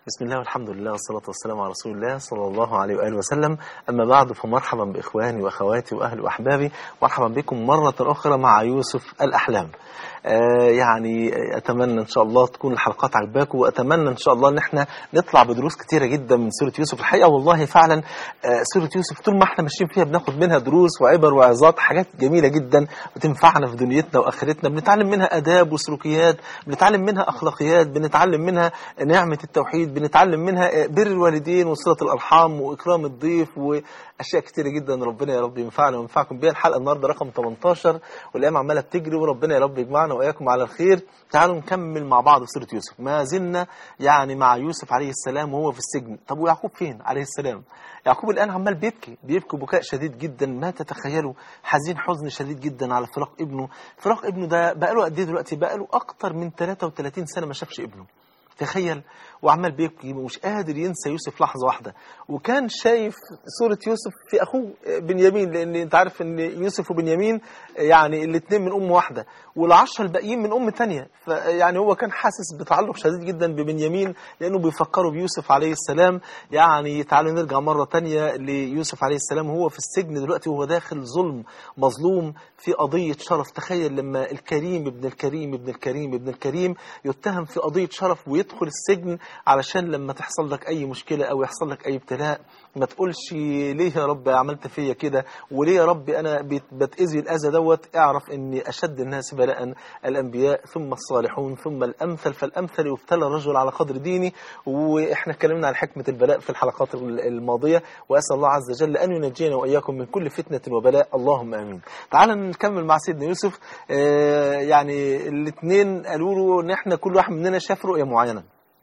بسم الله والحمد لله والصلاة والسلام على رسول الله صلى الله عليه وآله وسلم أما بعد فمرحبا بإخواني وأخواتي وأهلي وأحبابي مرحبا بكم مرة أخرى مع يوسف الأحلام آه يعني أتمنى إن شاء الله تكون الحلقات عجباكم وأتمنى إن شاء الله إن إحنا نطلع بدروس كتيرة جدا من سورة يوسف الحقيقة والله فعلا آه سورة يوسف طول ما إحنا ماشيين فيها بناخد منها دروس وعبر وعظات حاجات جميلة جدا بتنفعنا في دنيتنا وآخرتنا بنتعلم منها آداب وسلوكيات بنتعلم منها أخلاقيات بنتعلم منها نعمة التوحيد بنتعلم منها بر الوالدين وصلة الأرحام وإكرام الضيف وأشياء كتيرة جدا ربنا يا رب ينفعنا وينفعكم بيها الحلقة النهاردة رقم 18 والأيام عمالة بتجري وربنا يا رب يجمعنا وإياكم على الخير تعالوا نكمل مع بعض سورة يوسف ما زلنا يعني مع يوسف عليه السلام وهو في السجن طب ويعقوب فين عليه السلام يعقوب الآن عمال بيبكي بيبكي بكاء شديد جدا ما تتخيلوا حزين حزن شديد جدا على فراق ابنه فراق ابنه ده بقاله قد ايه دلوقتي بقاله أكتر من 33 سنة ما شافش ابنه تخيل وعمال بيبكي ومش قادر ينسى يوسف لحظة واحدة وكان شايف صورة يوسف في أخوه بنيامين لأن أنت عارف أن يوسف وبنيامين يعني الاثنين من أم واحدة والعشرة الباقيين من أم تانية فيعني هو كان حاسس بتعلق شديد جدا ببنيامين لأنه بيفكروا بيوسف عليه السلام يعني تعالوا نرجع مرة تانية ليوسف عليه السلام وهو في السجن دلوقتي وهو داخل ظلم مظلوم في قضية شرف تخيل لما الكريم ابن الكريم ابن الكريم ابن الكريم يتهم في قضية شرف ويدخل السجن علشان لما تحصل لك أي مشكلة أو يحصل لك أي ابتلاء ما تقولش ليه يا رب عملت فيا كده وليه يا رب أنا بتأذي الأذى دوت اعرف أني أشد الناس بلاء الأنبياء ثم الصالحون ثم الأمثل فالأمثل يبتلى الرجل على قدر ديني وإحنا اتكلمنا عن حكمة البلاء في الحلقات الماضية وأسأل الله عز وجل أن ينجينا وإياكم من كل فتنة وبلاء اللهم آمين تعال نكمل مع سيدنا يوسف آه يعني الاثنين قالوا له ان احنا كل واحد مننا شاف رؤية معينة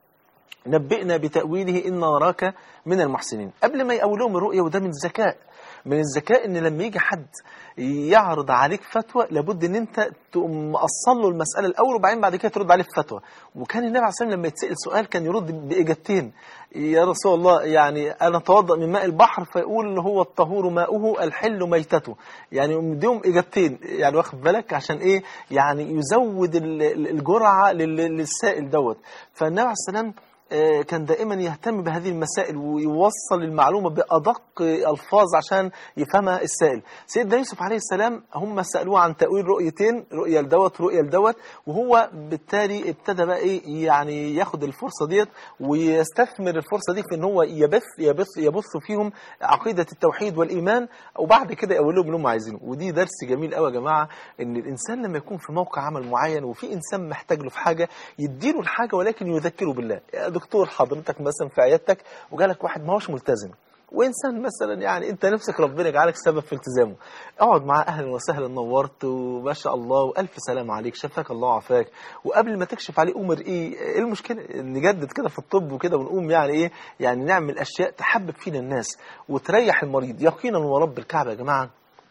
نبئنا بتأويله إن نراك من المحسنين قبل ما يقول لهم الرؤية وده من الذكاء من الذكاء ان لما يجي حد يعرض عليك فتوى لابد ان انت تقوم مقصل له المساله الاول وبعدين بعد كده ترد عليه بفتوى وكان النبي عليه الصلاه والسلام لما يتسال سؤال كان يرد باجابتين يا رسول الله يعني انا اتوضا من ماء البحر فيقول ان هو الطهور ماؤه الحل ميتته يعني مديهم اجابتين يعني واخد بالك عشان ايه يعني يزود الجرعه للسائل دوت فالنبي عليه الصلاه والسلام كان دائما يهتم بهذه المسائل ويوصل المعلومة بأدق ألفاظ عشان يفهمها السائل سيدنا يوسف عليه السلام هم سألوه عن تأويل رؤيتين رؤية لدوت رؤية لدوت وهو بالتالي ابتدى بقى إيه يعني ياخد الفرصة ديت ويستثمر الفرصة دي في ان هو يبث يبث يبث فيهم عقيدة التوحيد والإيمان وبعد كده يقول لهم اللي هم عايزينه ودي درس جميل قوي يا جماعة ان الإنسان لما يكون في موقع عمل معين وفي إنسان محتاج له في حاجة يديله الحاجة ولكن يذكره بالله دكتور حضرتك مثلا في عيادتك وجالك واحد ما هوش ملتزم وانسان مثلا يعني انت نفسك ربنا يجعلك سبب في التزامه اقعد معاه اهلا وسهلا نورت وما شاء الله والف سلام عليك شفاك الله وعافاك وقبل ما تكشف عليه امر ايه ايه المشكله نجدد كده في الطب وكده ونقوم يعني ايه يعني نعمل اشياء تحبب فينا الناس وتريح المريض يقينا ورب الكعبه يا جماعه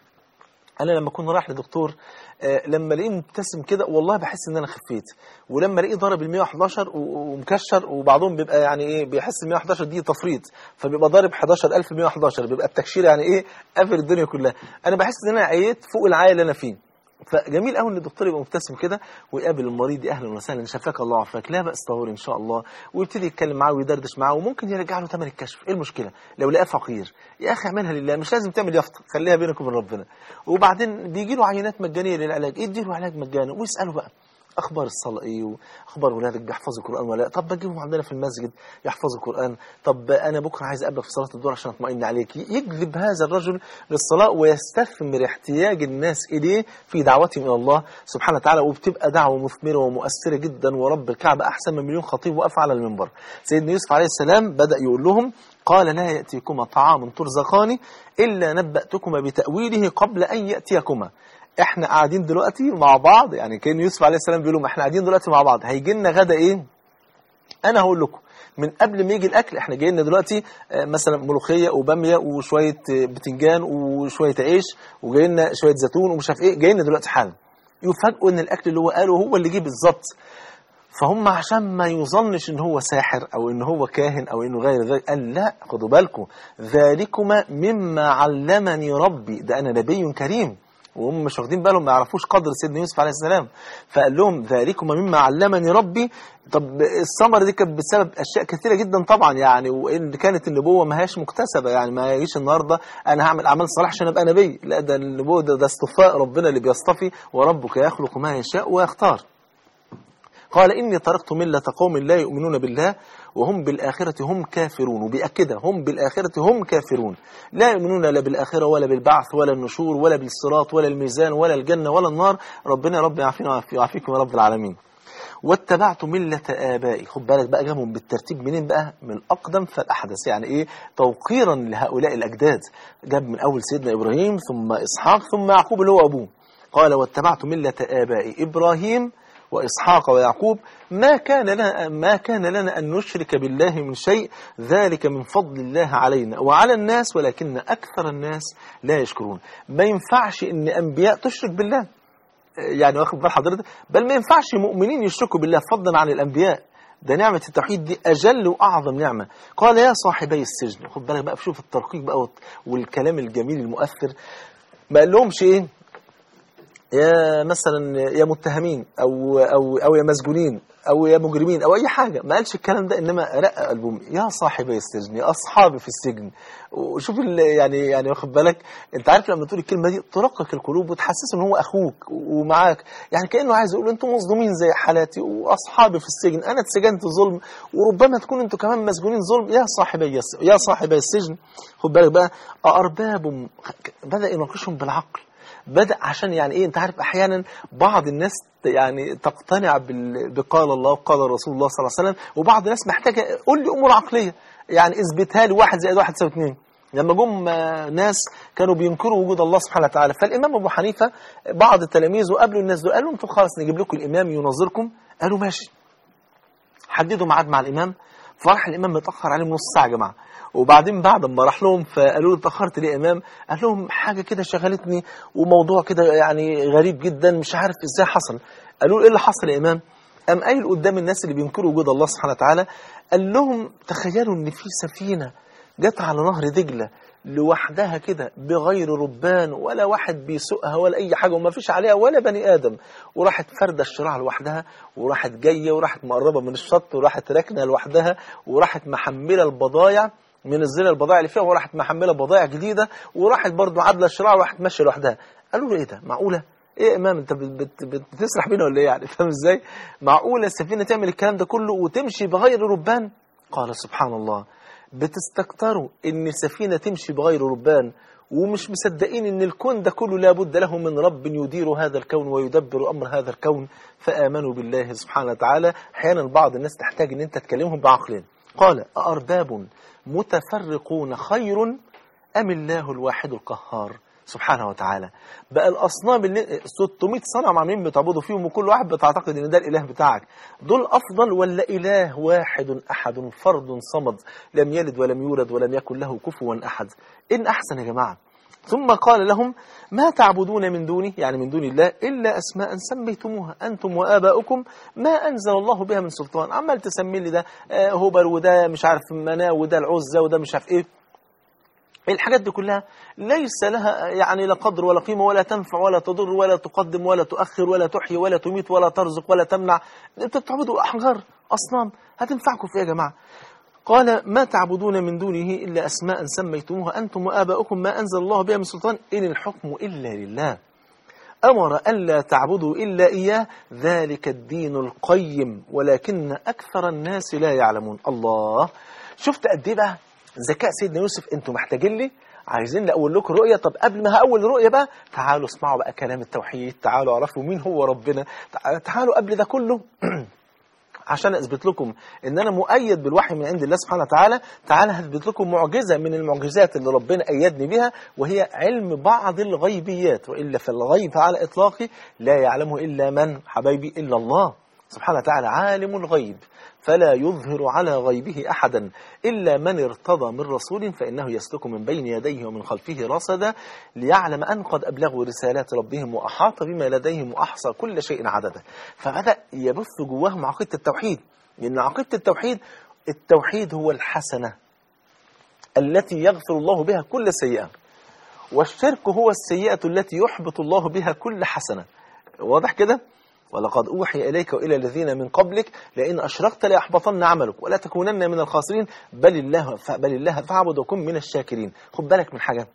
انا لما اكون رايح لدكتور آه لما الاقيه مبتسم كده والله بحس ان انا خفيت ولما الاقيه ضارب ال 111 ومكشر وبعضهم بيبقى يعني ايه بيحس ال 111 دي تفريط فبيبقى ضارب 11111 بيبقى التكشير يعني ايه قافل الدنيا كلها انا بحس ان انا عييت فوق العايه اللي انا فيه فجميل قوي ان الدكتور يبقى مبتسم كده ويقابل المريض اهلا وسهلا شفاك الله وعافاك لا باس طهور ان شاء الله ويبتدي يتكلم معاه ويدردش معاه وممكن يرجع له ثمن الكشف ايه المشكله لو لقاه فقير يا اخي اعملها لله مش لازم تعمل يافطه خليها بينك وبين ربنا وبعدين بيجي له عينات مجانيه للعلاج يدي له علاج مجاني ويساله بقى اخبار الصلاه ايه واخبار ولادك بيحفظوا القران ولا لا طب بجيبهم عندنا في المسجد يحفظوا القران طب انا بكره عايز اقابلك في صلاه الظهر عشان اطمئن عليك يجذب هذا الرجل للصلاه ويستثمر احتياج الناس اليه في دعوتهم الى الله سبحانه وتعالى وبتبقى دعوه مثمره ومؤثره جدا ورب الكعبه احسن من مليون خطيب وقف على المنبر سيدنا يوسف عليه السلام بدا يقول لهم قال لا ياتيكما طعام ترزقان الا نباتكما بتاويله قبل ان ياتيكما احنا قاعدين دلوقتي مع بعض يعني كان يوسف عليه السلام بيقول لهم احنا قاعدين دلوقتي مع بعض هيجي لنا غدا ايه انا هقول لكم من قبل ما يجي الاكل احنا جاي لنا دلوقتي مثلا ملوخيه وباميه وشويه بتنجان وشويه عيش وجاي لنا شويه زيتون ومش عارف ايه جاي لنا دلوقتي حالا يفاجئوا ان الاكل اللي هو قاله هو اللي جه بالظبط فهم عشان ما يظنش ان هو ساحر او ان هو كاهن او انه غير ذلك قال لا خدوا بالكم ذلكما مما علمني ربي ده انا نبي كريم وهم مش واخدين بالهم ما يعرفوش قدر سيدنا يوسف عليه السلام فقال لهم ذلكم مما علمني ربي طب الثمره دي كانت بسبب اشياء كثيره جدا طبعا يعني وان كانت النبوه ما هياش مكتسبه يعني ما يجيش النهارده انا هعمل اعمال صالحه عشان ابقى نبي لا ده النبوه ده, ده اصطفاء ربنا اللي بيصطفي وربك يخلق ما يشاء ويختار قال إني تركت ملة قوم لا يؤمنون بالله وهم بالآخرة هم كافرون وبيأكدها هم بالآخرة هم كافرون لا يؤمنون لا بالآخرة ولا بالبعث ولا النشور ولا بالصراط ولا الميزان ولا الجنة ولا النار ربنا يا رب يعافينا ويعافيكم يا رب العالمين واتبعت ملة آبائي خد بالك بقى جابهم بالترتيب منين بقى من الأقدم فالأحدث يعني إيه توقيرا لهؤلاء الأجداد جاب من أول سيدنا إبراهيم ثم إسحاق ثم يعقوب اللي هو أبوه قال واتبعت ملة آبائي إبراهيم وإسحاق ويعقوب ما كان لنا ما كان لنا أن نشرك بالله من شيء ذلك من فضل الله علينا وعلى الناس ولكن أكثر الناس لا يشكرون ما ينفعش إن أنبياء تشرك بالله يعني واخد بال حضرتك بل ما ينفعش مؤمنين يشركوا بالله فضلا عن الأنبياء ده نعمة التوحيد دي أجل وأعظم نعمة قال يا صاحبي السجن خد بالك بقى شوف الترقيق بقى والكلام الجميل المؤثر ما قال لهمش إيه يا مثلا يا متهمين او او او يا مسجونين او يا مجرمين او اي حاجه ما قالش الكلام ده انما رق قلبهم يا صاحبي السجن يا اصحابي في السجن وشوف يعني يعني واخد بالك انت عارف لما تقول الكلمه دي ترقق القلوب وتحسسه ان هو اخوك ومعاك يعني كانه عايز يقول انتم مظلومين زي حالاتي واصحابي في السجن انا اتسجنت ظلم وربما تكون انتم كمان مسجونين ظلم يا صاحبي يا صاحبي السجن خد بالك بقى أأرباب بدا يناقشهم بالعقل بدأ عشان يعني ايه انت عارف احيانا بعض الناس يعني تقتنع بقال الله وقال رسول الله صلى الله عليه وسلم وبعض الناس محتاجه قول لي امور عقليه يعني اثبتها لي واحد زائد واحد يساوي اثنين لما جم ناس كانوا بينكروا وجود الله سبحانه وتعالى فالامام ابو حنيفه بعض تلاميذه قابلوا الناس دول قالوا انتم خلاص نجيب لكم الامام ينظركم قالوا ماشي حددوا ميعاد مع الامام فراح الامام متاخر عليهم نص ساعه يا جماعه وبعدين بعد ما راح لهم فقالوا له اتاخرت ليه يا امام قال لهم حاجه كده شغلتني وموضوع كده يعني غريب جدا مش عارف ازاي حصل قالوا له ايه اللي حصل يا امام قام قايل قدام الناس اللي بينكروا وجود الله سبحانه وتعالى قال لهم تخيلوا ان في سفينه جت على نهر دجله لوحدها كده بغير ربان ولا واحد بيسوقها ولا اي حاجه وما فيش عليها ولا بني ادم وراحت فردة الشراع لوحدها وراحت جايه وراحت مقربه من الشط وراحت راكنه لوحدها وراحت محمله البضايع من الزنا البضائع اللي فيها وراحت محمله بضائع جديده وراحت برضه عادله الشراع وراحت ماشيه لوحدها قالوا له ايه ده معقوله ايه يا امام انت بت بت بتسرح بينا ولا ايه يعني فاهم ازاي معقوله السفينه تعمل الكلام ده كله وتمشي بغير ربان قال سبحان الله بتستكتروا ان السفينه تمشي بغير ربان ومش مصدقين ان الكون ده كله لابد له من رب يدير هذا الكون ويدبر امر هذا الكون فامنوا بالله سبحانه وتعالى احيانا بعض الناس تحتاج ان انت تكلمهم بعقل قال أأرباب متفرقون خير أم الله الواحد القهار سبحانه وتعالى بقى الأصنام اللي 600 صنم عاملين بتعبدوا فيهم وكل واحد بتعتقد ان ده الإله بتاعك دول أفضل ولا إله واحد أحد فرد صمد لم يلد ولم يولد ولم يكن له كفوا أحد إن أحسن يا جماعة ثم قال لهم ما تعبدون من دونه يعني من دون الله إلا أسماء سميتموها أنتم وآباؤكم ما أنزل الله بها من سلطان عمال تسمي لي ده هبل وده مش عارف مناه وده العزة وده مش عارف إيه الحاجات دي كلها ليس لها يعني لا قدر ولا قيمة ولا تنفع ولا تضر ولا تقدم ولا تؤخر ولا تحيي ولا تميت ولا ترزق ولا تمنع انتوا بتعبدوا أحجار أصنام هتنفعكم في إيه يا جماعة قال ما تعبدون من دونه إلا أسماء سميتموها أنتم وآباؤكم ما أنزل الله بها من سلطان إن الحكم إلا لله أمر ألا تعبدوا إلا إياه ذلك الدين القيم ولكن أكثر الناس لا يعلمون الله شفت قد إيه بقى ذكاء سيدنا يوسف أنتم محتاجين لي عايزين أقول لكم رؤية طب قبل ما هقول رؤية بقى تعالوا اسمعوا بقى كلام التوحيد تعالوا اعرفوا مين هو ربنا تعالوا قبل ده كله عشان اثبت لكم ان انا مؤيد بالوحي من عند الله سبحانه وتعالى تعالى هثبت لكم معجزه من المعجزات اللي ربنا ايدني بها وهي علم بعض الغيبيات والا فالغيب على اطلاقه لا يعلمه الا من حبايبي الا الله سبحانه وتعالى عالم الغيب فلا يظهر على غيبه أحدا إلا من ارتضى من رسول فإنه يسلك من بين يديه ومن خلفه رصدا ليعلم أن قد أبلغوا رسالات ربهم وأحاط بما لديهم وأحصى كل شيء عددا فبدأ يبث جواهم عقيدة التوحيد لأن عقيدة التوحيد التوحيد هو الحسنة التي يغفر الله بها كل سيئة والشرك هو السيئة التي يحبط الله بها كل حسنة واضح كده ولقد أوحي إليك وإلى الذين من قبلك لئن أشركت ليحبطن عملك ولا تكونن من الخاسرين بل الله بل الله فاعبد وكن من الشاكرين خد بالك من حاجة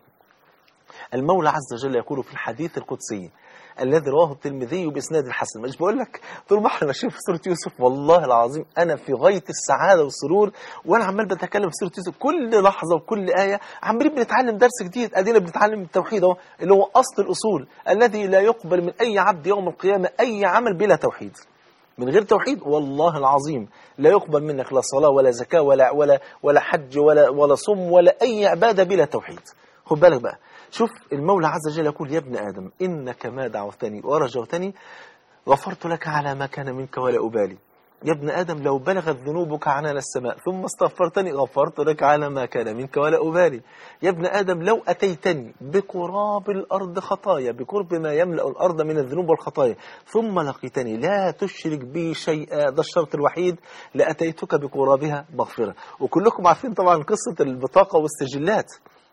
المولى عز وجل يقول في الحديث القدسي الذي رواه الترمذي باسناد الحسن مش بقول لك طول ما احنا ماشيين في سوره يوسف والله العظيم انا في غايه السعاده والسرور وانا عمال بتكلم في سوره يوسف كل لحظه وكل ايه عمالين بنتعلم درس جديد ادينا بنتعلم التوحيد اهو اللي هو اصل الاصول الذي لا يقبل من اي عبد يوم القيامه اي عمل بلا توحيد من غير توحيد والله العظيم لا يقبل منك لا صلاه ولا زكاه ولا ولا ولا حج ولا ولا صوم ولا اي عباده بلا توحيد خد بالك بقى شوف المولى عز وجل يقول يا ابن آدم إنك ما دعوتني ورجوتني غفرت لك على ما كان منك ولا أبالي يا ابن آدم لو بلغت ذنوبك عنان السماء ثم استغفرتني غفرت لك على ما كان منك ولا أبالي يا ابن آدم لو أتيتني بقراب الأرض خطايا بقرب ما يملأ الأرض من الذنوب والخطايا ثم لقيتني لا تشرك بي شيئا ده الشرط الوحيد لأتيتك بقرابها مغفرة وكلكم عارفين طبعا قصة البطاقة والسجلات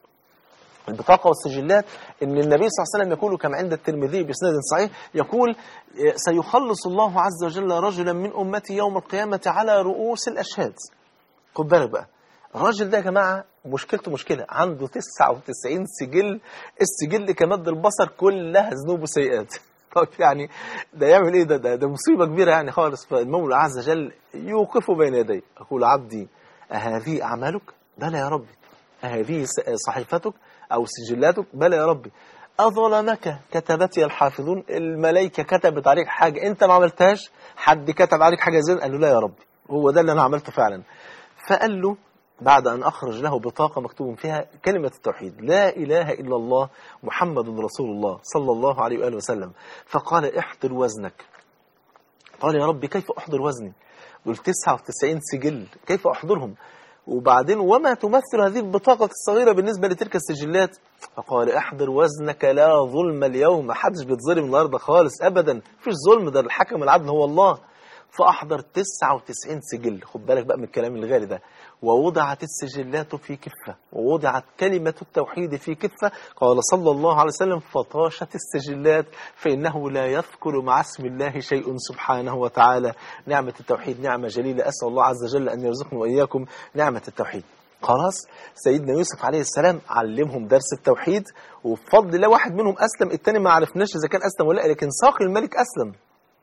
البطاقة والسجلات ان النبي صلى الله عليه وسلم يقول كما عند الترمذي باسناد صحيح يقول سيخلص الله عز وجل رجلا من امتي يوم القيامة على رؤوس الاشهاد خد بالك بقى الراجل ده يا جماعة مشكلته مشكلة عنده 99 سجل السجل كمد البصر كلها ذنوب وسيئات طب يعني ده يعمل ايه ده ده, ده مصيبة كبيرة يعني خالص فالمولى عز وجل يوقفه بين يديه يقول عبدي أهذه أعمالك؟ بلى يا ربي أهذه صحيفتك أو سجلاتك بلى يا ربي أظلمك كتبتي الحافظون الملائكة كتبت عليك حاجة أنت ما عملتهاش حد كتب عليك حاجة زين قال له لا يا ربي هو ده اللي أنا عملته فعلا فقال له بعد أن أخرج له بطاقة مكتوب فيها كلمة التوحيد لا إله إلا الله محمد رسول الله صلى الله عليه وآله وسلم فقال احضر وزنك قال يا ربي كيف أحضر وزني دول 99 سجل كيف أحضرهم وبعدين وما تمثل هذه البطاقة الصغيرة بالنسبة لتلك السجلات فقال احضر وزنك لا ظلم اليوم ما حدش بيتظلم النهارده خالص ابدا مفيش ظلم ده الحكم العدل هو الله فاحضر 99 سجل خد بالك بقى من الكلام الغالي ده ووضعت السجلات في كفة ووضعت كلمة التوحيد في كفة قال صلى الله عليه وسلم فطاشت السجلات فإنه لا يذكر مع اسم الله شيء سبحانه وتعالى نعمة التوحيد نعمة جليلة أسأل الله عز وجل أن يرزقنا وإياكم نعمة التوحيد خلاص سيدنا يوسف عليه السلام علمهم درس التوحيد وبفضل الله واحد منهم أسلم التاني ما عرفناش إذا كان أسلم ولا لا لكن ساقي الملك أسلم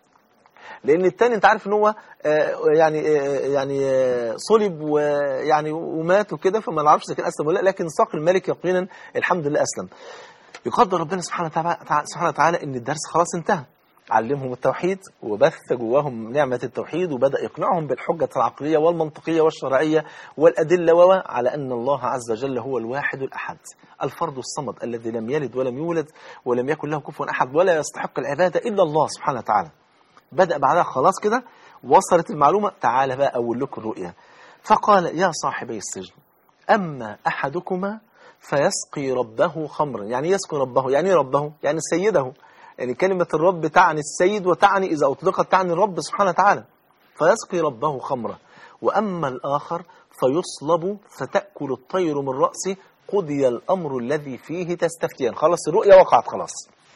لان التاني انت عارف ان هو يعني يعني صلب ويعني ومات وكده فما نعرفش اذا كان اسلم ولا لا لكن ساق الملك يقينا الحمد لله اسلم يقدر ربنا سبحانه وتعالى سبحانه وتعالى ان الدرس خلاص انتهى علمهم التوحيد وبث جواهم نعمة التوحيد وبدأ يقنعهم بالحجة العقلية والمنطقية والشرعية والأدلة على أن الله عز وجل هو الواحد الأحد الفرد الصمد الذي لم يلد ولم يولد ولم يكن له كفوا أحد ولا يستحق العبادة إلا الله سبحانه وتعالى بدأ بعدها خلاص كده وصلت المعلومة تعال بقى أقول لكم الرؤيا فقال يا صاحبي السجن أما أحدكما فيسقي ربه خمرا يعني يسقي ربه يعني ربه يعني سيده يعني كلمة الرب تعني السيد وتعني إذا أطلقت تعني الرب سبحانه وتعالى فيسقي ربه خمرا وأما الآخر فيصلب فتأكل الطير من رأسه قضي الأمر الذي فيه تستفتيان خلاص الرؤيا وقعت خلاص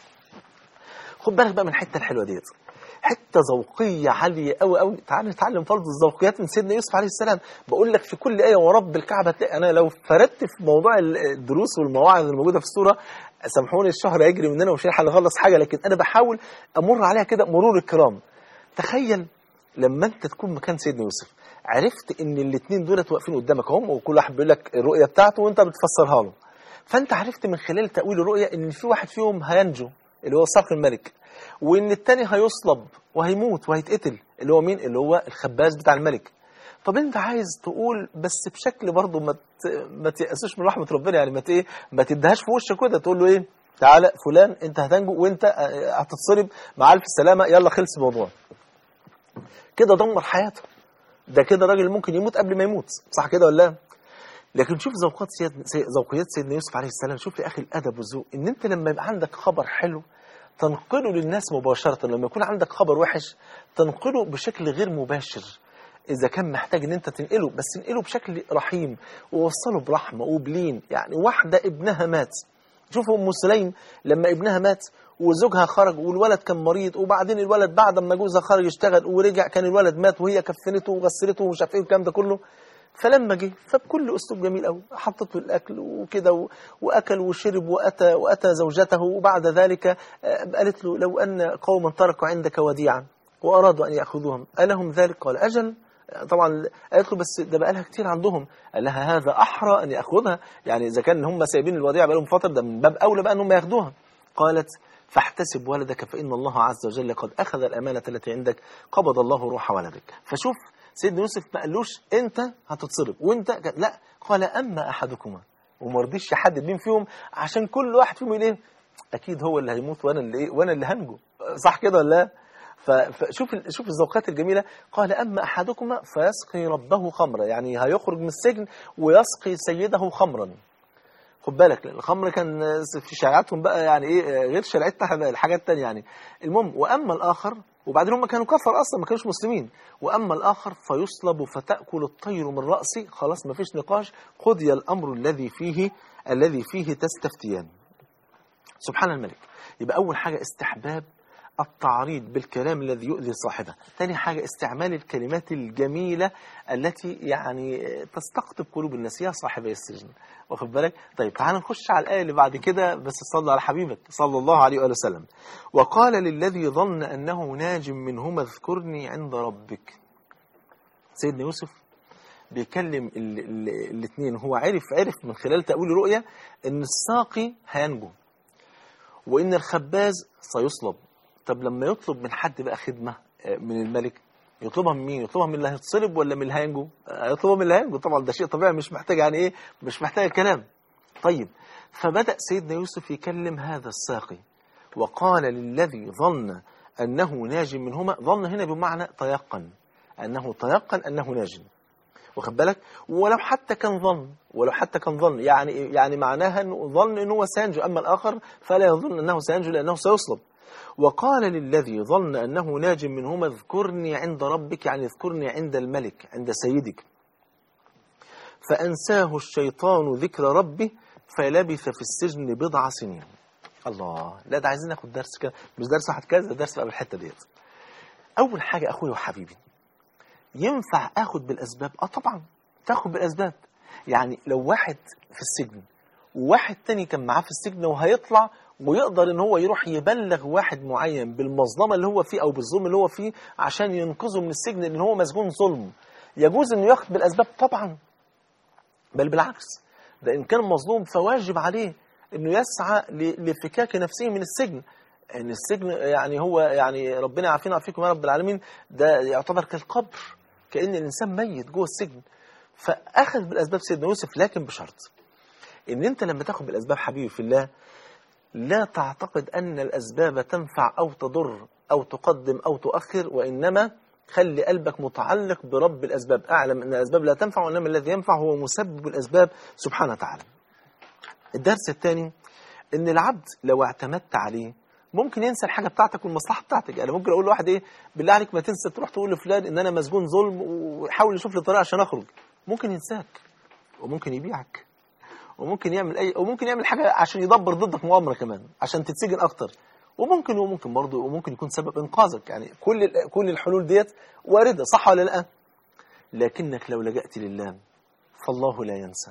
خد بالك بقى من الحتة الحلوة ديت حته ذوقيه عاليه قوي قوي تعال نتعلم فرض الذوقيات من سيدنا يوسف عليه السلام بقول لك في كل ايه ورب الكعبه هتلاقي انا لو فردت في موضوع الدروس والمواعظ الموجوده في السوره سامحوني الشهر هيجري مننا ومش هنلحق نخلص حاجه لكن انا بحاول امر عليها كده مرور الكرام تخيل لما انت تكون مكان سيدنا يوسف عرفت ان الاثنين دولت واقفين قدامك هم وكل واحد بيقول لك الرؤيه بتاعته وانت بتفسرها له فانت عرفت من خلال تاويل الرؤيه ان في واحد فيهم هينجو اللي هو صقر الملك وان التاني هيصلب وهيموت وهيتقتل اللي هو مين اللي هو الخباز بتاع الملك طب انت عايز تقول بس بشكل برضه ما ما تيأسوش من رحمه ربنا يعني ما ايه ما تديهاش في وشه كده تقول له ايه تعالى فلان انت هتنجو وانت هتتصلب مع الف سلامه يلا خلص الموضوع كده دمر حياته ده كده راجل ممكن يموت قبل ما يموت صح كده ولا لا لكن شوف ذوقات سيد ذوقيات سيدنا يوسف عليه السلام شوف يا اخي الادب والذوق ان انت لما يبقى عندك خبر حلو تنقله للناس مباشرة لما يكون عندك خبر وحش تنقله بشكل غير مباشر إذا كان محتاج إن أنت تنقله بس انقله بشكل رحيم ووصله برحمة وبلين يعني واحدة ابنها مات شوفوا ام سليم لما ابنها مات وزوجها خرج والولد كان مريض وبعدين الولد بعد ما جوزها خرج يشتغل ورجع كان الولد مات وهي كفنته وغسلته ومش عارف ايه والكلام ده كله فلما جه فبكل اسلوب جميل قوي حطت له الاكل وكده و- واكل وشرب واتى واتى زوجته وبعد ذلك آه، قالت له لو ان قوما تركوا عندك وديعا وارادوا ان ياخذوهم الهم ذلك قال اجل طبعا قالت له بس ده بقى لها كتير عندهم قال لها هذا احرى ان ياخذها يعني اذا كان هم سايبين الوديعه بقى لهم فتره ده من باب اولى بقى ان هم ياخدوها قالت فاحتسب ولدك فان الله عز وجل قد اخذ الامانه التي عندك قبض الله روح ولدك فشوف سيدنا يوسف ما قالوش انت هتتصرف وانت ك- لا قال اما احدكما وما رضيش يحدد مين فيهم عشان كل واحد فيهم يقول ايه اكيد هو اللي هيموت وانا اللي ايه وانا اللي هنجو صح كده ولا لا ف- فشوف ال- شوف الذوقات الجميله قال اما احدكما فيسقي ربه خمرا يعني هيخرج من السجن ويسقي سيده خمرا خد بالك لأن الخمر كان في شريعتهم بقى يعني ايه غير شريعتنا الحاجات التانية يعني المهم واما الاخر وبعدين هم كانوا كفر اصلا ما كانوش مسلمين واما الاخر فيصلب فتاكل الطير من راسه خلاص ما فيش نقاش قضي الامر الذي فيه الذي فيه تستفتيان سبحان الملك يبقى أول حاجة استحباب التعريض بالكلام الذي يؤذي صاحبه ثاني حاجة استعمال الكلمات الجميلة التي يعني تستقطب قلوب الناس يا صاحبي السجن واخد بالك طيب تعال نخش على الآية اللي بعد كده بس صلى على حبيبك صلى الله عليه وآله وسلم وقال للذي ظن أنه ناج منهما اذكرني عند ربك سيدنا يوسف بيكلم الاثنين هو عرف عرف من خلال تأويل رؤية ان الساقي هينجو وان الخباز سيصلب طب لما يطلب من حد بقى خدمة آه، من الملك يطلبها من مين يطلبها من اللي هيتصلب ولا من اللي هينجو آه، يطلبها من اللي هينجو طبعا ده شيء طبيعي مش محتاج يعني ايه مش محتاج كلام طيب فبدأ سيدنا يوسف يكلم هذا الساقي وقال للذي ظن أنه ناج منهما ظن هنا بمعنى تيقن أنه تيقن أنه ناج واخد بالك ولو حتى كان ظن ولو حتى كان ظن يعني يعني معناها انه ظن انه هو سينجو اما الاخر فلا يظن انه سينجو لانه سيصلب وقال للذي ظن انه ناج منهما اذكرني عند ربك يعني اذكرني عند الملك عند سيدك فانساه الشيطان ذكر ربه فلبث في السجن بضع سنين الله لا ده عايزين ناخد درس كده مش درس واحد كذا ده درس بقى بالحته ديت اول حاجه اخويا وحبيبي ينفع اخد بالاسباب اه طبعا تاخد بالاسباب يعني لو واحد في السجن وواحد تاني كان معاه في السجن وهيطلع ويقدر ان هو يروح يبلغ واحد معين بالمظلمه اللي هو فيه او بالظلم اللي هو فيه عشان ينقذه من السجن لان هو مسجون ظلم يجوز انه ياخد بالاسباب طبعا بل بالعكس ده ان كان مظلوم فواجب عليه انه يسعى ل- لفكاك نفسه من السجن ان السجن يعني هو يعني ربنا يعافينا ويعافيكم يا رب العالمين ده يعتبر كالقبر كأن الإنسان ميت جوه السجن فأخذ بالأسباب سيدنا يوسف لكن بشرط إن أنت لما تاخد بالأسباب حبيبي في الله لا تعتقد أن الأسباب تنفع أو تضر أو تقدم أو تؤخر وإنما خلي قلبك متعلق برب الأسباب أعلم أن الأسباب لا تنفع وإنما الذي ينفع هو مسبب الأسباب سبحانه وتعالى الدرس الثاني ان العبد لو اعتمدت عليه ممكن ينسى الحاجه بتاعتك والمصلحه بتاعتك يعني ممكن اقول لواحد ايه بالله عليك ما تنسى تروح تقول لفلان ان انا مسجون ظلم ويحاول يشوف لي طريقه عشان اخرج ممكن ينساك وممكن يبيعك وممكن يعمل اي وممكن يعمل حاجه عشان يدبر ضدك مؤامره كمان عشان تتسجن اكتر وممكن وممكن برضه وممكن يكون سبب انقاذك يعني كل ال- كل الحلول ديت وارده صح ولا لا لكنك لو لجأت لله فالله لا ينسى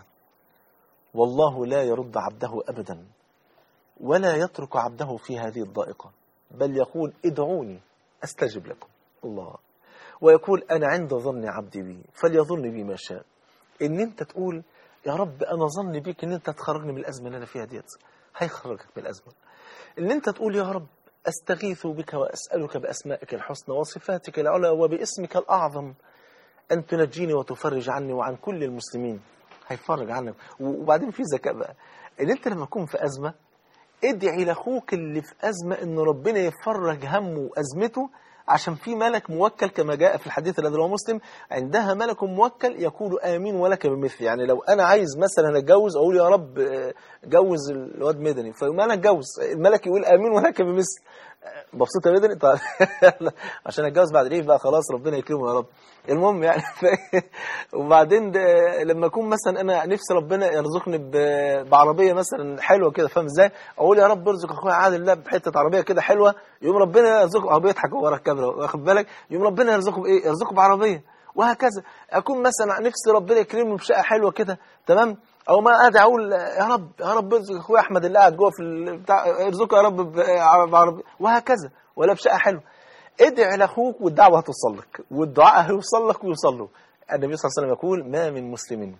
والله لا يرد عبده ابدا ولا يترك عبده في هذه الضائقة بل يقول ادعوني أستجب لكم الله ويقول أنا عند ظن عبدي بي فليظن بي ما شاء إن أنت تقول يا رب أنا ظن بيك إن أنت تخرجني من الأزمة اللي أنا فيها ديت هيخرجك من الأزمة إن أنت تقول يا رب أستغيث بك وأسألك بأسمائك الحسنى وصفاتك العلى وباسمك الأعظم أن تنجيني وتفرج عني وعن كل المسلمين هيفرج عنك وبعدين في ذكاء بقى إن أنت لما تكون في أزمة ادعي لاخوك اللي في ازمه ان ربنا يفرج همه وازمته عشان في ملك موكل كما جاء في الحديث الذي رواه مسلم عندها ملك موكل يقول امين ولك بمثل يعني لو انا عايز مثلا اتجوز اقول يا رب آه، جوز الواد مدني فما انا اتجوز الملك يقول امين ولك بمثل مبسوط يا بدري طيب عشان اتجوز بعد العيد بقى خلاص ربنا يكرمه يا رب المهم يعني ف... وبعدين ده لما اكون مثلا انا نفسي ربنا يرزقني ب... بعربيه مثلا حلوه كده فاهم ازاي اقول يا رب ارزق اخويا عادل ده بحته عربيه كده حلوه يوم ربنا يرزقه هو بيضحك ورا الكاميرا واخد بالك يوم ربنا يرزقه بايه يرزقه بعربيه وهكذا اكون مثلا نفسي ربنا يكرمني بشقه حلوه كده تمام او ما قاعد اقول يا رب يا رب ارزق اخويا احمد اللي قاعد جوه في البتاع ارزقه يا رب بعربيه وهكذا ولا بشقه حلوه ادعي لاخوك والدعوه هتوصل لك والدعاء هيوصل لك ويوصل له النبي صلى الله عليه وسلم يقول ما من مسلم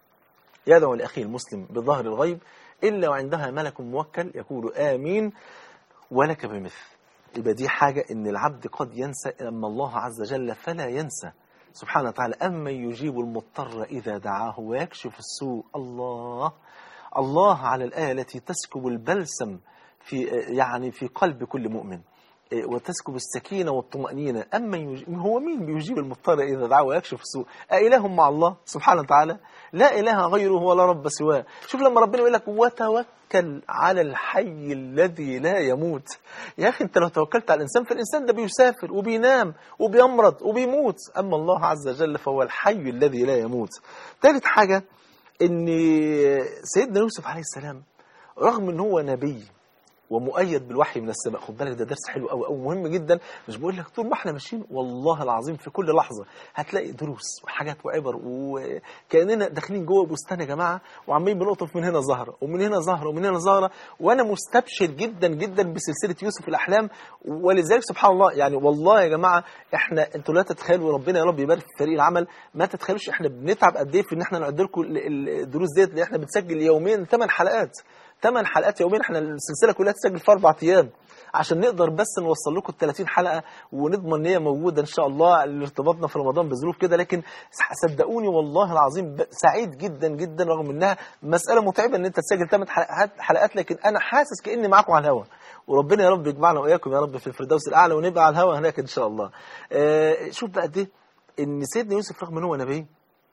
يدعو لاخيه المسلم بظهر الغيب الا وعندها ملك موكل يقول امين ولك بمثل يبقى دي حاجه ان العبد قد ينسى اما الله عز وجل فلا ينسى سبحانه وتعالى أما يجيب المضطر إذا دعاه ويكشف السوء الله الله على الآية التي تسكب البلسم في يعني في قلب كل مؤمن وتسكب السكينة والطمأنينة أما يجيب هو مين بيجيب المضطر إذا دعاه ويكشف السوء أإله مع الله سبحانه وتعالى لا إله غيره ولا رب سواه شوف لما ربنا يقول لك وتوكل على الحي الذي لا يموت يا أخي أنت لو توكلت على الإنسان فالإنسان ده بيسافر وبينام وبيمرض وبيموت أما الله عز وجل فهو الحي الذي لا يموت ثالث حاجة أن سيدنا يوسف عليه السلام رغم أن هو نبي ومؤيد بالوحي من السماء خد بالك ده درس حلو قوي قوي مهم جدا مش بقول لك طول ما احنا ماشيين والله العظيم في كل لحظه هتلاقي دروس وحاجات وعبر وكاننا داخلين جوه بستان يا جماعه وعمالين بنقطف من هنا زهره ومن هنا زهره ومن هنا زهره وانا مستبشر جدا جدا بسلسله يوسف الاحلام ولذلك سبحان الله يعني والله يا جماعه احنا انتوا لا تتخيلوا ربنا يا رب يبارك في فريق العمل ما تتخيلوش احنا بنتعب قد ايه في ان احنا نقدر لكم الدروس ديت اللي احنا بنسجل يوميا ثمان حلقات ثمان حلقات يوميا احنا السلسله كلها تسجل في اربع ايام عشان نقدر بس نوصل لكم ال 30 حلقه ونضمن ان هي موجوده ان شاء الله لارتباطنا في رمضان بظروف كده لكن صدقوني والله العظيم سعيد جدا جدا رغم انها مساله متعبه ان انت تسجل ثمان حلقات حلقات لكن انا حاسس كاني معاكم على الهوا وربنا يا رب يجمعنا واياكم يا رب في الفردوس الاعلى ونبقى على الهوا هناك ان شاء الله. آه شوف بقى قد ايه ان سيدنا يوسف رغم ان هو نبي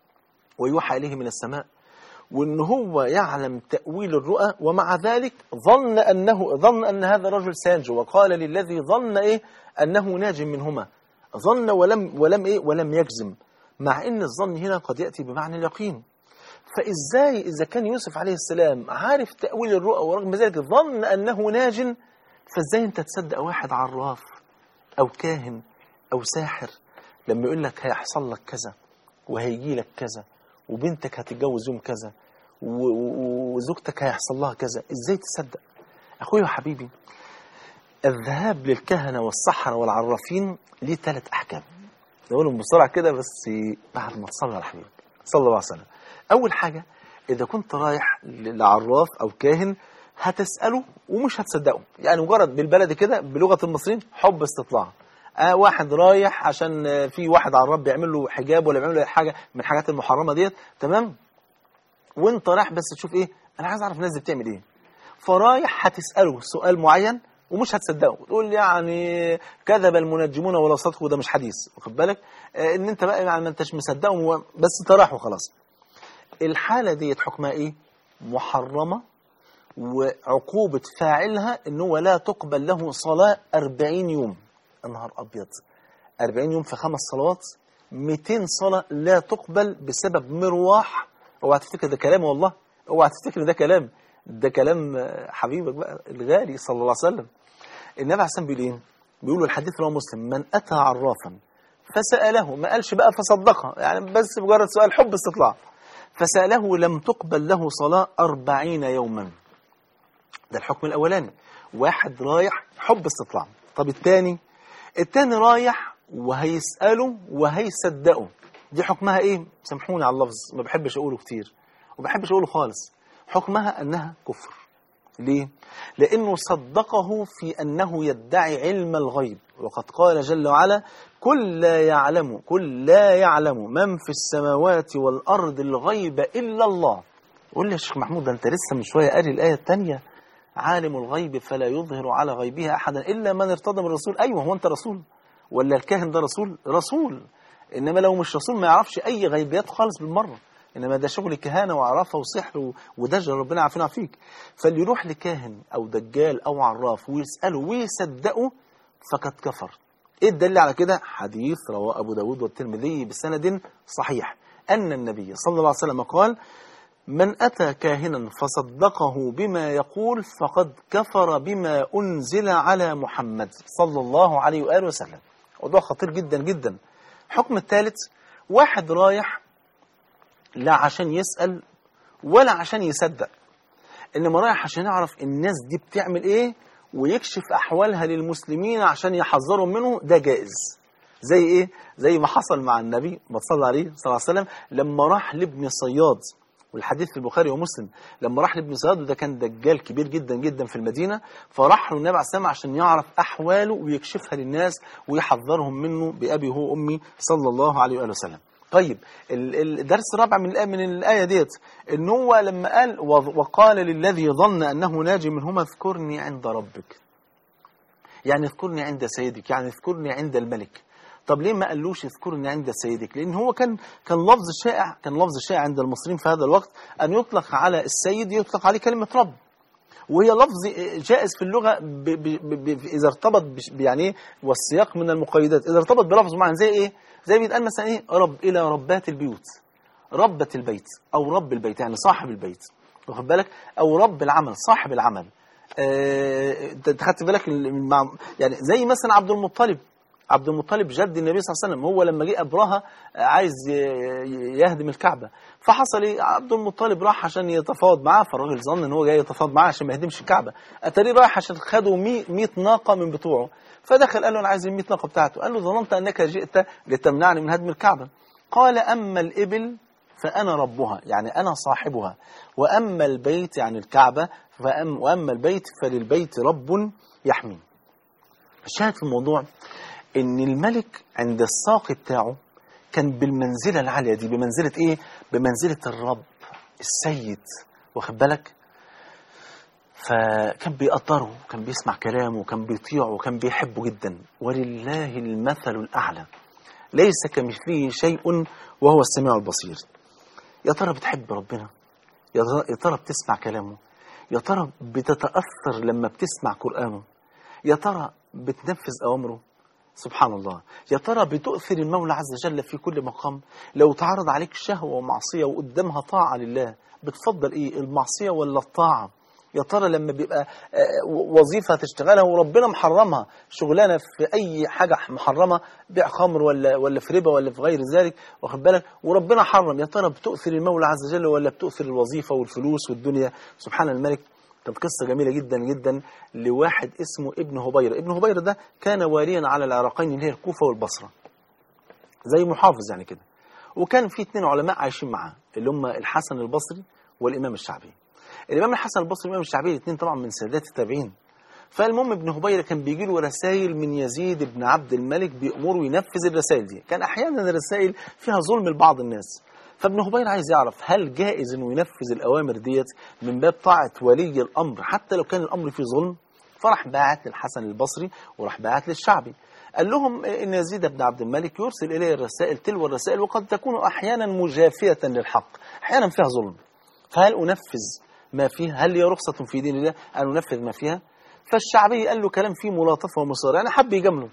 ويوحى اليه من السماء وان هو يعلم تأويل الرؤى ومع ذلك ظن أنه ظن أن هذا الرجل سينجو وقال للذي ظن إيه أنه ناج منهما ظن ولم ولم إيه ولم يجزم مع أن الظن هنا قد يأتي بمعنى اليقين فإزاي إذا كان يوسف عليه السلام عارف تأويل الرؤى ورغم ذلك ظن أنه ناج فإزاي أنت تصدق واحد عراف أو كاهن أو ساحر لما يقول لك هيحصل لك كذا وهيجي لك كذا وبنتك هتتجوز يوم كذا وزوجتك هيحصل لها كذا ازاي تصدق اخويا وحبيبي الذهاب للكهنة والسحرة والعرافين ليه ثلاث احكام نقولهم بسرعة كده بس بعد ما تصلي على حبيبك صلى الله عليه وسلم اول حاجة اذا كنت رايح لعراف او كاهن هتسأله ومش هتصدقه يعني مجرد بالبلد كده بلغة المصريين حب استطلاع آه واحد رايح عشان في واحد عراب بيعمل له حجاب ولا بيعمل له حاجه من الحاجات المحرمه ديت تمام وانت رايح بس تشوف ايه انا عايز اعرف الناس دي بتعمل ايه فرايح هتساله سؤال معين ومش هتصدقه تقول يعني كذب المنجمون ولا صدقوا ده مش حديث واخد بالك آه ان انت بقى يعني ما انتش مصدقهم بس انت رايح وخلاص الحاله ديت حكمها ايه محرمه وعقوبه فاعلها ان هو لا تقبل له صلاه 40 يوم نهار أبيض 40 يوم في خمس صلوات 200 صلاة لا تقبل بسبب مروح اوعى تفتكر ده كلام والله اوعى تفتكر ده كلام ده كلام حبيبك بقى الغالي صلى الله عليه وسلم النبي عليه الصلاه بيقول ايه؟ بيقول الحديث رواه مسلم من اتى عرافا فساله ما قالش بقى فصدقه يعني بس مجرد سؤال حب استطلاع فساله لم تقبل له صلاه أربعين يوما ده الحكم الاولاني واحد رايح حب استطلاع طب الثاني التاني رايح وهيسأله وهيصدقه دي حكمها ايه سامحوني على اللفظ ما بحبش اقوله كتير وما بحبش اقوله خالص حكمها انها كفر ليه لانه صدقه في انه يدعي علم الغيب وقد قال جل وعلا كل لا يعلم كل لا يعلم من في السماوات والارض الغيب الا الله قول لي يا شيخ محمود ده انت لسه من شويه قاري الايه الثانيه عالم الغيب فلا يظهر على غيبه أحدا إلا من ارتضى من الرسول أيوة هو أنت رسول ولا الكاهن ده رسول رسول إنما لو مش رسول ما يعرفش أي غيبيات خالص بالمرة انما ده شغل كهانه وعرافه وسحر و- ودجل ربنا عافينا فيك فاللي يروح لكاهن او دجال او عراف ويساله ويصدقه فقد كفر ايه الدليل على كده حديث رواه ابو داود والترمذي بسند صحيح ان النبي صلى الله عليه وسلم قال من أتى كاهنا فصدقه بما يقول فقد كفر بما أنزل على محمد صلى الله عليه وآله وسلم موضوع خطير جدا جدا الحكم الثالث واحد رايح لا عشان يسأل ولا عشان يصدق إنما رايح عشان يعرف الناس دي بتعمل إيه ويكشف أحوالها للمسلمين عشان يحذرهم منه ده جائز زي إيه؟ زي ما حصل مع النبي ما صلى عليه صلى الله عليه وسلم لما راح لابن صياد والحديث في البخاري ومسلم لما راح لابن صياد وده كان دجال كبير جدا جدا في المدينة فراح له النبي عليه السلام عشان يعرف أحواله ويكشفها للناس ويحذرهم منه بأبي هو أمي صلى الله عليه وآله وسلم طيب ال- الدرس الرابع من الآية من الآية ديت إن هو لما قال "وظ- وقال للذي ظن أنه ناجي منهما اذكرني عند ربك يعني اذكرني عند سيدك يعني اذكرني عند الملك طب ليه ما قالوش اذكرني عند سيدك لان هو كان كان لفظ شائع كان لفظ شائع عند المصريين في هذا الوقت ان يطلق على السيد يطلق عليه كلمه رب وهي لفظ جائز في اللغه ب ب ب ب اذا ارتبط بش- يعني ايه والسياق من المقيدات اذا ارتبط بلفظ معين زي ايه زي بيتقال مثلا ايه رب الى ربات البيوت ربة البيت او رب البيت يعني صاحب البيت واخد بالك او رب العمل صاحب العمل آه، انت أنت خدت بالك من مع- يعني زي مثلا عبد المطلب عبد المطلب جد النبي صلى الله عليه وسلم هو لما جه ابرهه عايز ي- ي- يهدم الكعبه فحصل ايه عبد المطلب راح عشان يتفاوض معاه فالراجل ظن ان هو جاي يتفاوض معاه عشان ما يهدمش الكعبه اتاريه رايح عشان خدوا 100 ناقه من بتوعه فدخل قال له انا عايز ال 100 ناقه بتاعته قال له ظننت انك جئت لتمنعني من هدم الكعبه قال اما الابل فأنا ربها يعني أنا صاحبها وأما البيت يعني الكعبة فأم وأما البيت فللبيت رب يحميه الشاهد في الموضوع ان الملك عند الساقي بتاعه كان بالمنزله العاليه دي بمنزله ايه بمنزله الرب السيد واخد بالك فكان بيقدره وكان بيسمع كلامه وكان بيطيعه وكان بيحبه جدا ولله المثل الاعلى ليس كمثله شيء وهو السميع البصير يا ترى بتحب ربنا يا ترى- يا ترى بتسمع كلامه يا ترى بتتاثر لما بتسمع قرانه يا ترى بتنفذ اوامره سبحان الله يا ترى بتؤثر المولى عز وجل في كل مقام لو تعرض عليك شهوة ومعصية وقدامها طاعة لله بتفضل ايه المعصية ولا الطاعة يا ترى لما بيبقى آه، وظيفة تشتغلها وربنا محرمها شغلانة في أي حاجة محرمة بيع خمر ولا ولا في ربا ولا في غير ذلك واخد بالك وربنا حرم يا ترى بتؤثر المولى عز وجل ولا بتؤثر الوظيفة والفلوس والدنيا سبحان الملك كانت قصة جميلة جدا جدا لواحد اسمه ابن هبيرة ابن هبيرة ده كان واليا على العراقين اللي هي الكوفة والبصرة زي محافظ يعني كده وكان في اثنين علماء عايشين معاه اللي هم الحسن البصري والإمام الشعبي الإمام الحسن البصري والإمام الشعبي الاثنين طبعا من سادات التابعين فالمهم ابن هبيرة كان بيجي له رسائل من يزيد بن عبد الملك بيأمره ينفذ الرسائل دي كان أحيانا الرسائل فيها ظلم لبعض الناس فابن هبير عايز يعرف هل جائز انه ينفذ الاوامر ديت من باب طاعه ولي الامر حتى لو كان الامر فيه ظلم فراح باعت للحسن البصري وراح باعت للشعبي قال لهم ان يزيد بن عبد الملك يرسل اليه الرسائل تلو الرسائل وقد تكون احيانا مجافيه للحق احيانا فيها ظلم فهل انفذ ما فيها هل هي رخصه في دين الله ان انفذ ما فيها فالشعبي قال له كلام فيه ملاطفه ومصارعه يعني حب يجامله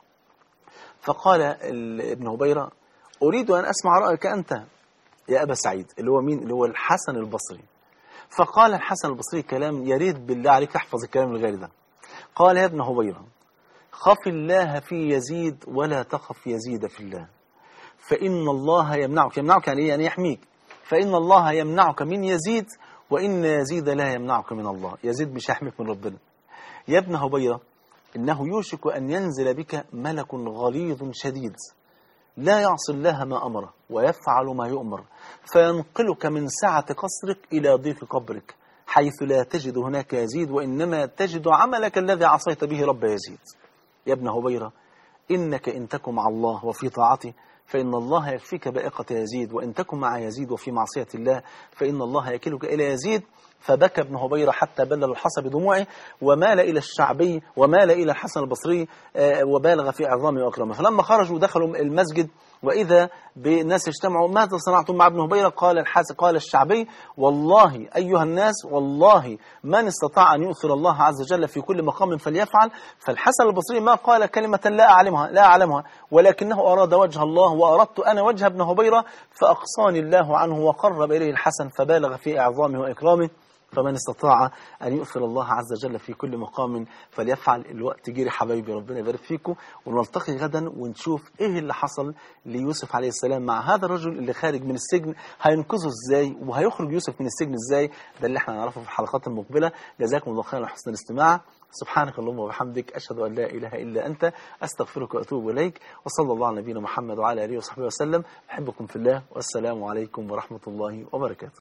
فقال ال- ابن هبيره اريد ان اسمع رايك انت يا أبا سعيد اللي هو مين اللي هو الحسن البصري فقال الحسن البصري كلام يا ريت بالله عليك احفظ الكلام الغالي ده قال يا ابن هبيرة خف الله في يزيد ولا تخف يزيد في الله فإن الله يمنعك يمنعك يعني إيه؟ يعني يحميك فإن الله يمنعك من يزيد وإن يزيد لا يمنعك من الله يزيد مش يحميك من ربنا يا ابن هبيرة إنه يوشك أن ينزل بك ملك غليظ شديد لا يعصي الله ما أمره ويفعل ما يؤمر فينقلك من سعة قصرك إلى ضيق قبرك حيث لا تجد هناك يزيد وإنما تجد عملك الذي عصيت به رب يزيد يا ابن هبيرة إنك إن تكن مع الله وفي طاعته فإن الله يكفيك بائقة يزيد وإن تكن مع يزيد وفي معصية الله فإن الله يكلك إلى يزيد فبكى ابن هبيرة حتى بلل الحصى بدموعه ومال إلى الشعبي ومال إلى الحسن البصري آه، وبالغ في عظامه وأكرمه فلما خرجوا دخلوا المسجد وإذا بناس اجتمعوا ماذا صنعتم مع ابن هبيرة قال الحاس قال الشعبي والله أيها الناس والله من استطاع أن يؤثر الله عز وجل في كل مقام فليفعل فالحسن البصري ما قال كلمة لا أعلمها لا أعلمها ولكنه أراد وجه الله وأردت أنا وجه ابن هبيرة فأقصاني الله عنه وقرب إليه الحسن فبالغ في إعظامه وإكرامه فمن استطاع أن يؤثر الله عز وجل في كل مقام فليفعل الوقت جري حبايبي ربنا يبارك فيكم ونلتقي غدا ونشوف إيه اللي حصل ليوسف عليه السلام مع هذا الرجل اللي خارج من السجن هينقذه إزاي وهيخرج يوسف من السجن إزاي ده اللي احنا هنعرفه في الحلقات المقبلة جزاكم الله خيرا حسن الاستماع سبحانك اللهم وبحمدك أشهد أن لا إله إلا أنت أستغفرك وأتوب إليك وصلى الله على نبينا محمد وعلى آله وصحبه وسلم أحبكم في الله والسلام عليكم ورحمة الله وبركاته